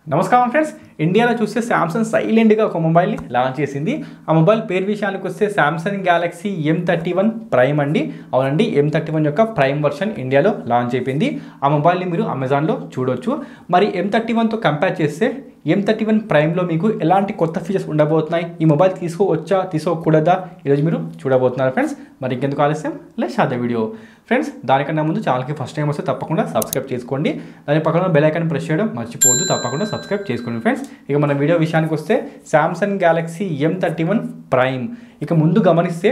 నమస్కారం ఫ్రెండ్స్ ఇండియాలో చూస్తే శాంసంగ్ సైలెంట్గా ఒక మొబైల్ని లాంచ్ చేసింది ఆ మొబైల్ పేరు విషయానికి వస్తే Samsung Galaxy M thirty one Prime అండి అవునండి ఎం థర్టీ వన్ యొక్క ప్రైమ్ వర్షన్ ఇండియాలో లాంచ్ అయిపోయింది ఆ మొబైల్ని మీరు అమెజాన్లో చూడొచ్చు మరి ఎం థర్టీ వన్తో కంపేర్ చేస్తే ఎం థర్టీ వన్ ప్రైమ్లో మీకు ఎలాంటి కొత్త ఫీచర్స్ ఉండబోతున్నాయి ఈ మొబైల్ తీసుకోవచ్చా తీసుకోకూడదా ఈరోజు మీరు చూడబోతున్నారు ఫ్రెండ్స్ మరి ఇంకెందుకు ఆలస్యం లెస్ షార్ట్ వీడియో ఫ్రెండ్స్ దానికన్నా ముందు ఛానల్కి ఫస్ట్ టైం వస్తే తప్పకుండా సబ్స్క్రైబ్ చేసుకోండి దాని పక్కన బెల్ ఐకాన్ ప్రెస్ చేయడం మర్చిపోవద్దు తప్పకుండా సబ్స్క్రైబ్ చేసుకోండి ఫ్రెండ్స్ ఇక మన వీడియో విషయానికి వస్తే Samsung Galaxy M thirty one Prime ఇక ముందు గమనిస్తే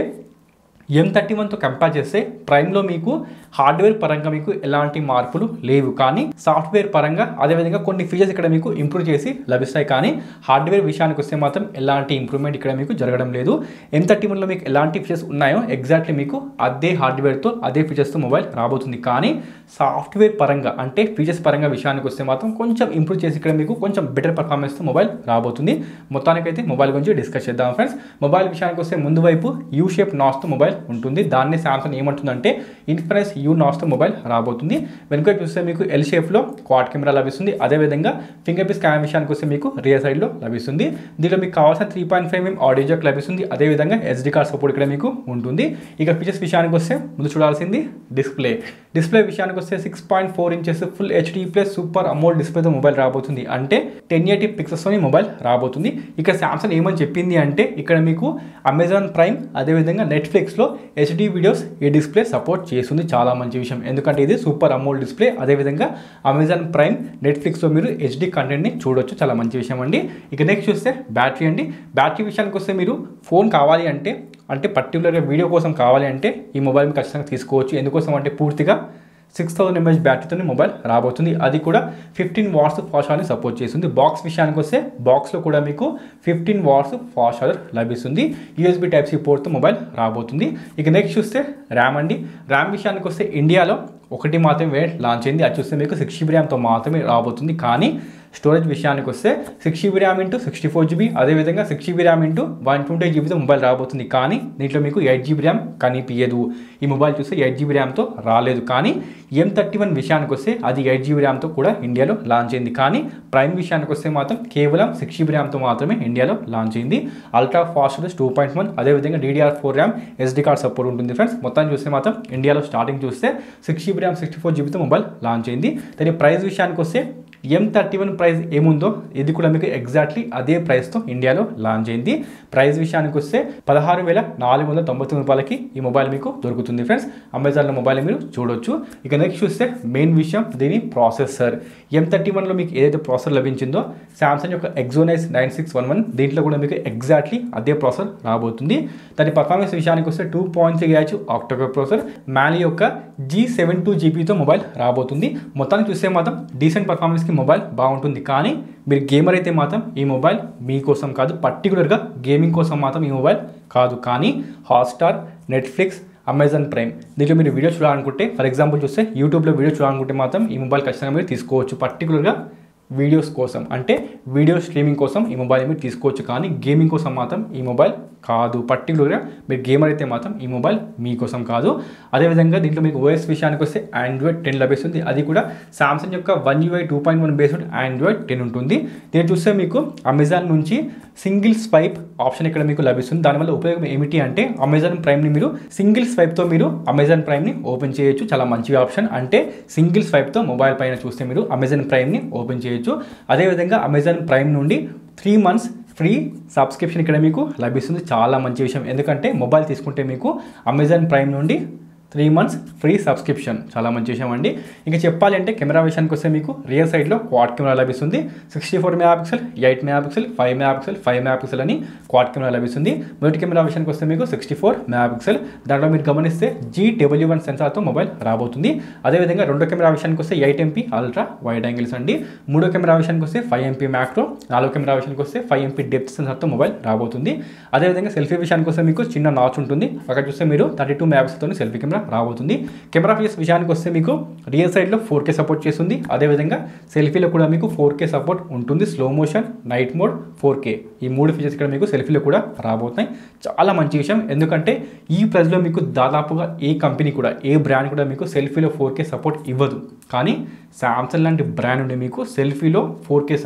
ఎం థర్టీ వన్తో కంపేర్ చేస్తే ప్రైమ్లో మీకు హార్డ్వేర్ పరంగా మీకు ఎలాంటి మార్పులు లేవు కానీ సాఫ్ట్వేర్ పరంగా అదేవిధంగా కొన్ని ఫీచర్స్ ఇక్కడ మీకు ఇంప్రూవ్ చేసి లభిస్తాయి కానీ హార్డ్వేర్ విషయానికి వస్తే మాత్రం ఎలాంటి ఇంప్రూవ్మెంట్ ఇక్కడ మీకు జరగడం లేదు ఎం థర్టీ వన్లో మీకు ఎలాంటి ఫీచర్స్ ఉన్నాయో ఎగ్జాక్ట్లీ మీకు అదే హార్డ్వేర్తో అదే ఫీచర్స్తో మొబైల్ రాబోతుంది కానీ సాఫ్ట్వేర్ పరంగా అంటే ఫీచర్స్ పరంగా విషయానికి వస్తే మాత్రం కొంచెం ఇంప్రూవ్ చేసి ఇక్కడ మీకు కొంచెం బెటర్ పర్ఫార్మెన్స్తో మొబైల్ రాబోతుంది మొత్తానికైతే మొబైల్ గురించి డిస్కస్ చేద్దాం ఫ్రెండ్స్ మొబైల్ విషయానికి వస్తే ముందు వైపు యూ షేప్ నాస్తో మొబైల్ ఉంటుంది దాన్ని శాంసంగ్ ఏమంటుందంటే ఇన్ఫినెస్ యూ నాస్తో మొబైల్ రాబోతుంది వెనుక చూస్తే మీకు ఎల్ షేప్లో క్వాడ్ కెమెరా లభిస్తుంది అదేవిధంగా ఫింగర్ ప్రింట్ స్కాన్ విషయానికి వస్తే మీకు రియర్ సైడ్లో లభిస్తుంది దీంట్లో మీకు కావాల్సిన three point five mm audio jack లభిస్తుంది అదేవిధంగా ఎస్డి కార్డ్ సపోర్ట్ ఇక్కడ మీకు ఉంటుంది ఇక ఫీచర్స్ విషయానికి వస్తే ముందు చూడాల్సింది డిస్ప్లే డిస్ప్లే విషయానికి వస్తే six point four inches full HD plus super AMOLED డిస్ప్లేతో మొబైల్ రాబోతుంది అంటే టెన్ ఎయిటీ పిక్సెల్స్తోని మొబైల్ రాబోతుంది ఇక శాంసంగ్ ఏమని చెప్పింది అంటే ఇక్కడ మీకు అమెజాన్ ప్రైమ్ అదేవిధంగా నెట్ఫ్లిక్స్లో హెచ్డీ వీడియోస్ ఈ డిస్ప్లే సపోర్ట్ చేస్తుంది చాలా మంచి విషయం ఎందుకంటే ఇది సూపర్ అమోల్ డిస్ప్లే అదేవిధంగా అమెజాన్ ప్రైమ్ నెట్ఫ్లిక్స్లో మీరు హెచ్డీ కంటెంట్ని చూడొచ్చు చాలా మంచి విషయం అండి ఇక నెక్స్ట్ చూస్తే బ్యాటరీ అండి బ్యాటరీ విషయానికి వస్తే మీరు ఫోన్ కావాలి అంటే అంటే పర్టికులర్గా వీడియో కోసం కావాలి అంటే ఈ మొబైల్ మీరు ఖచ్చితంగా తీసుకోవచ్చు ఎందుకోసం అంటే పూర్తిగా సిక్స్ థౌసండ్ ఎంఎస్ బ్యాటరీతో మొబైల్ రాబోతుంది అది కూడా ఫిఫ్టీన్ వాట్స్ ఫాస్ట్ ఛార్జర్ని సపోర్ట్ చేస్తుంది బాక్స్ విషయానికి వస్తే బాక్స్లో కూడా మీకు ఫిఫ్టీన్ వాట్స్ ఫాస్ట్ ఛార్జర్ లభిస్తుంది యూఎస్బీ టైప్ సి పోర్ట్తో మొబైల్ రాబోతుంది ఇక నెక్స్ట్ చూస్తే ర్యామ్ అండి ర్యామ్ విషయానికి వస్తే ఇండియాలో ఒకటి మాత్రమే లాంచ్ అయింది అది చూస్తే మీకు సిక్స్ జీబీ ర్యామ్తో మాత్రమే రాబోతుంది కానీ స్టోరేజ్ విషయానికి వస్తే six GB RAM into sixty four GB అదేవిధంగా six GB RAM into one twenty జీబీతో మొబైల్ రాబోతుంది కానీ దీంట్లో మీకు ఎయిట్ జీబీ ర్యామ్ కనిపించదు ఈ మొబైల్ చూస్తే ఎయిట్ జీబీ ర్యామ్తో రాలేదు కానీ ఎం థర్టీ వన్ విషయానికి వస్తే అది ఎయిట్ జీబీ ర్యామ్తో కూడా ఇండియాలో లాంచ్ అయింది కానీ ప్రైమ్ విషయానికి వస్తే మాత్రం కేవలం సిక్స్ జీబీ ర్యామ్తో మాత్రమే ఇండియాలో లాంచ్ అయింది ultra fast two point one అదేవిధంగా DDR four RAM SD card support ఉంటుంది ఫ్రెండ్స్ మొత్తం చూస్తే మాత్రం ఇండియాలో స్టార్టింగ్ చూస్తే six GB RAM sixty four జీబీతో మొబైల్ లాంచ్ అయింది దాని ప్రైస్ విషయానికి వస్తే ఎం థర్టీ వన్ ప్రైస్ ఏముందో ఇది కూడా మీకు ఎగ్జాక్ట్లీ అదే ప్రైస్తో ఇండియాలో లాంచ్ అయింది ప్రైస్ విషయానికి వస్తే పదహారు వేల నాలుగు వందల తొంభై తొమ్మిది రూపాయలకి ఈ మొబైల్ మీకు దొరుకుతుంది ఫ్రెండ్స్ అమెజాన్లో మొబైల్ మీరు చూడొచ్చు ఇక నెక్స్ట్ చూస్తే మెయిన్ విషయం దీని ప్రాసెసర్ ఎం థర్టీ వన్లో మీకు ఏదైతే ప్రాసెసర్ లభించిందో శాంసంగ్ యొక్క Exynos nine six one one దీంట్లో కూడా మీకు ఎగ్జాక్ట్లీ అదే ప్రాసెసర్ రాబోతుంది దాని పర్ఫార్మెన్స్ విషయానికి వస్తే two point three H octacore processor Mali యొక్క జీ సెవెన్ టూ జీబీతో మొబైల్ రాబోతుంది మొత్తానికి చూస్తే మాత్రం డీసెంట్ పర్ఫార్మెన్స్కి మొబైల్ బాగుంటుంది కానీ మీరు గేమర్ అయితే మాత్రం ఈ మొబైల్ మీకోసం కాదు పర్టికులర్గా గేమింగ్ కోసం మాత్రం ఈ మొబైల్ కాదు కానీ హాట్స్టార్ నెట్ఫ్లిక్స్ అమెజాన్ ప్రైమ్ దీంట్లో మీరు వీడియో చూడాలనుకుంటే ఫర్ ఎగ్జాంపుల్ చూస్తే యూట్యూబ్లో వీడియో చూడాలనుకుంటే మాత్రం ఈ మొబైల్ ఖచ్చితంగా మీరు తీసుకోవచ్చు పర్టికులర్గా వీడియోస్ కోసం అంటే వీడియో స్ట్రీమింగ్ కోసం ఈ మొబైల్ మీరు తీసుకోవచ్చు కానీ గేమింగ్ కోసం మాత్రం ఈ మొబైల్ కాదు పర్టికులర్గా మీరు గేమర్ అయితే మాత్రం ఈ మొబైల్ మీకోసం కాదు అదేవిధంగా దీంట్లో మీకు ఓఎస్ విషయానికి వస్తే ఆండ్రాయిడ్ టెన్ లభిస్తుంది అది కూడా సామ్సంగ్ యొక్క One UI two point one based Android ten ఉంటుంది దీన్ని చూస్తే మీకు అమెజాన్ నుంచి సింగిల్ స్వైప్ ఆప్షన్ ఇక్కడ మీకు లభిస్తుంది దానివల్ల ఉపయోగం ఏమిటి అంటే అమెజాన్ ప్రైమ్ని మీరు సింగిల్ స్వైప్తో మీరు అమెజాన్ ప్రైమ్ని ఓపెన్ చేయొచ్చు చాలా మంచి ఆప్షన్ అంటే సింగిల్ స్వైప్తో మొబైల్ పైన చూస్తే మీరు అమెజాన్ ప్రైమ్ని ఓపెన్ చేయొచ్చు అదేవిధంగా అమెజాన్ ప్రైమ్ నుండి త్రీ మంత్స్ ఫ్రీ సబ్స్క్రిప్షన్ ఇక్కడ మీకు లభిస్తుంది చాలా మంచి విషయం ఎందుకంటే మొబైల్ తీసుకుంటే మీకు అమెజాన్ ప్రైమ్ నుండి త్రీ మంత్స్ ఫ్రీ సబ్స్క్రిప్షన్ చాలా మంచి విషయం అండి ఇంకా చెప్పాలి అంటే కెమెరా విషయానికి వస్తే మీకు రియర్ సైడ్లో క్వాడ్ కెమెరా లభిస్తుంది sixty four mega pixel eight mega pixel five mega pixel five mega pixel అని క్వాడ్ కెమెరా లభిస్తుంది మొదటి కెమెరా విషయానికి వస్తే మీకు సిక్స్టీ ఫోర్ మెగా పిక్సెల్ దాంట్లో మీరు గమనిస్తే జీ డబ్ల్యూ వన్ సెన్సార్తో మొబైల్ రాబోతుంది అదేవిధంగా రెండో కెమెరా విషయానికి వస్తే eight MP ultra wide angles అండి మూడో కెమెరా విషయానికి వస్తే ఫైవ్ ఎంపీ మ్యాక్రో నాలుగో కెమెరా విషయానికి వస్తే ఫైవ్ ఎంపీ డెప్త్ సెన్సార్తో మొబైల్ రాబోతుంది అదేవిధంగా సెల్ఫీ విషయానికి వస్తే మీకు చిన్న నాచ్ ఉంటుంది అక్కడ చూస్తే మీరు థర్టీ టూ మెగా పిక్సెల్తో సెల్ఫీ కెమెరా రాబోతుంది కెమెరా ఫీచర్స్ విషయానికి వస్తే మీకు రియల్ సైడ్లో ఫోర్ కే సపోర్ట్ చేస్తుంది అదేవిధంగా సెల్ఫీలో కూడా మీకు ఫోర్ కే సపోర్ట్ ఉంటుంది slow motion night mode four K ఈ మూడు ఫీచర్స్ ఇక్కడ మీకు సెల్ఫీలో కూడా రాబోతున్నాయి చాలా మంచి విషయం ఎందుకంటే ఈ ప్రైస్లో మీకు దాదాపుగా ఏ కంపెనీ కూడా ఏ బ్రాండ్ కూడా మీకు సెల్ఫీలో ఫోర్ కే సపోర్ట్ ఇవ్వదు కానీ శాంసంగ్ లాంటి బ్రాండ్ ఉండే మీకు సెల్ఫీలో ఫోర్ కే సపోర్ట్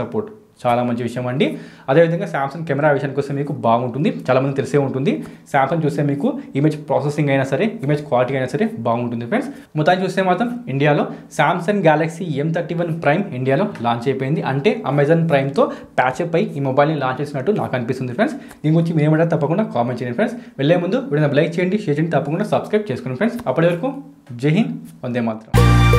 చాలా మంచి విషయం అండి అదేవిధంగా శాంసంగ్ కెమెరా విషయానికి వస్తే మీకు బాగుంటుంది చాలా మంది తెలిసే ఉంటుంది శాంసంగ్ చూస్తే మీకు ఇమేజ్ ప్రాసెసింగ్ అయినా సరే ఇమేజ్ క్వాలిటీ అయినా సరే బాగుంటుంది ఫ్రెండ్స్ మొత్తాన్ని చూస్తే మాత్రం ఇండియాలో Samsung Galaxy M thirty one Prime ఇండియాలో లాంచ్ అయిపోయింది అంటే అమెజాన్ ప్రైమ్తో ప్యాచప్ అయి ఈ మొబైల్ని లాంచ్ చేసినట్టు నాకు అనిపిస్తుంది ఫ్రెండ్స్ దీని గురించి మీరు ఏమంటారు తప్పకుండా కామెంట్ చేయండి ఫ్రెండ్స్ వెళ్ళే ముందు వీడియో లైక్ చేయండి షేర్ చేయండి తప్పకుండా సబ్స్క్రైబ్ చేసుకోండి ఫ్రెండ్స్ అప్పటి వరకు జై హింద్ వందే మాత్రం